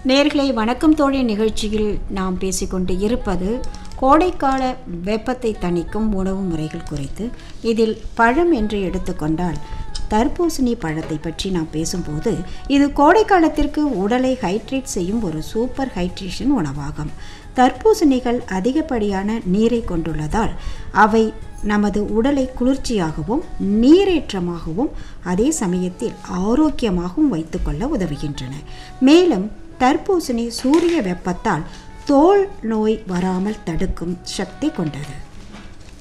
நேர்களை வணக்கம் தோழி நிகழ்ச்சியில் நாம் பேசிக்கொண்டு இருப்பது கோடைக்கால வெப்பத்தை தணிக்கும் உணவு முறைகள் குறித்து இதில் பழம் என்று எடுத்துக்கொண்டால் தர்பூசணி பழத்தை பற்றி நாம் பேசும்போது இது கோடை காலத்திற்கு உடலை ஹைட்ரேட் செய்யும் ஒரு சூப்பர் ஹைட்ரேஷன் உணவாகும் தர்பூசணிகள் அதிகப்படியான நீரை கொண்டுள்ளதால் அவை நமது உடலை குளிர்ச்சியாகவும் நீரேற்றமாகவும் அதே சமயத்தில் ஆரோக்கியமாகவும் வைத்துக்கொள்ள உதவுகின்றன மேலும் தர்பூசணி சூரிய வெப்பத்தால் தோல் நோய் வராமல் தடுக்கும் சக்தி கொண்டது